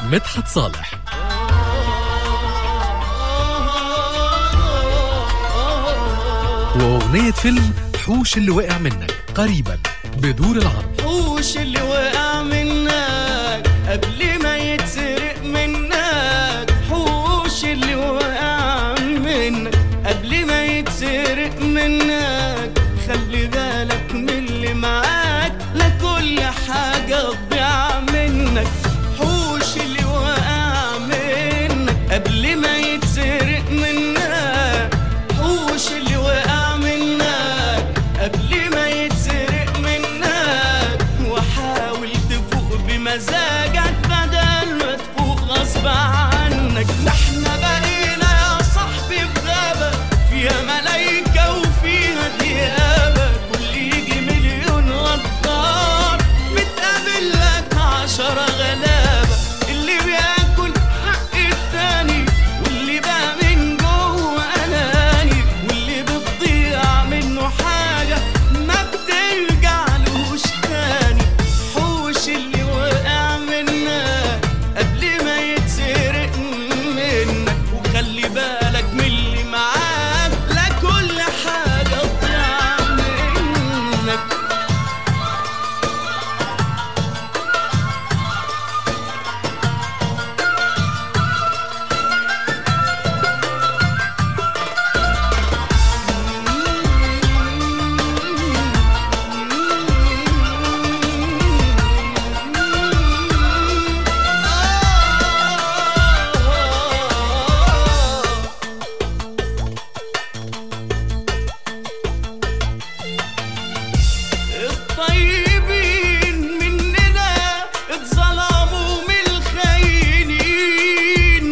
مدحت صالح وأغنية فيلم حوش اللي وقع منك قريبا بدور العرض حوش اللي وقع منك قبل ما يتسرق منك حوش اللي وقع منك قبل ما يتسرق منك خلي بالك من اللي معاك لا كل حاجة تضيع منك حوش اللي وقع منك قبل ما يتسرق منك حوش اللي وقع منك قبل ما يتسرق منك وحاول تفوق بمزاجك بدل ما تفوق غصب عنك ده احنا بقينا يا صاحبي في غابة فيها ملايكة وفيها ديابة كل يجي مليون غدار بتقابل لك عشرة غلابة اللي بياكل حق التاني واللي بقى من جوه أناني واللي بتضيع منه حاجة ما بترجعلوش تاني حوش اللي وقع منك قبل ما يتسرق منك وخلي بالك من اللي معاك لا كل حاجة تضيع منك الطيبين مننا اتظلموا من الخاينين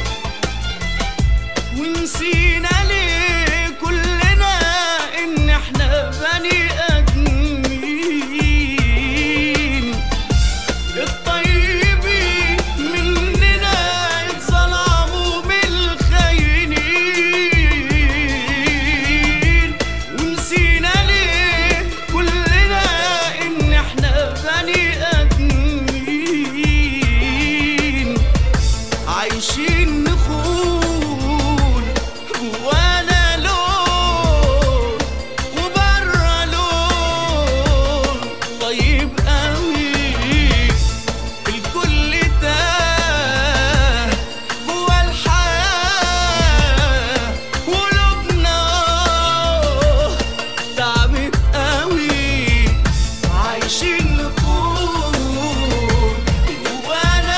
ونسينا ليه كلنا ان احنا بني ادمين الطيبين مننا اتظلموا من الخاينين ونسينا ليه كلنا ان احنا بني ادمين عايشين نخون جوانا لون وبره لون طيب قوي الكل تاه هو الحياة قلوبنا تعبت قوي عايشين نكون جوانا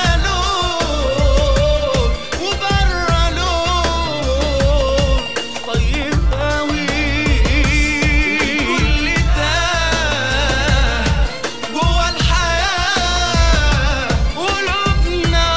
لون وبره لون طيب قوي الكل تاه جوا الحياة قلوبنا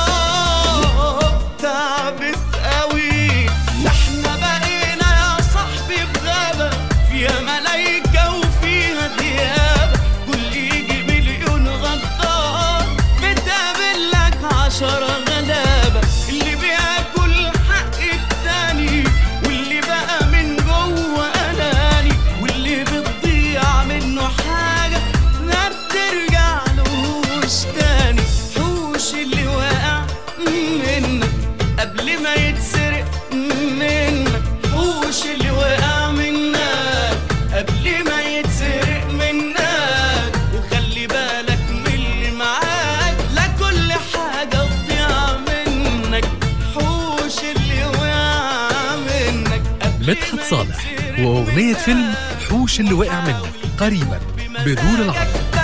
تعبت قوي احنا بقينا يا صاحبي في غابة فيها ملايكة وفيها ديابة كل يجي مليون غدار بتقابل لك عشرة غلابة اللي بياكل حق التاني واللي بقى من جوه أناني واللي بتضيع منه حاجة ما بترجعلوش تاني حوش اللي وقع منك قبل ما يتسرق منك حوش اللي وقع منك قبل ما يتسرق منك وخلي بالك من اللي معاك لا كل حاجة تضيع منك حوش اللي وقع منك قبل مدحت ما صالح يتسرق وأغنية فيلم منك. حوش اللي وقع منك قريبا بدور العرض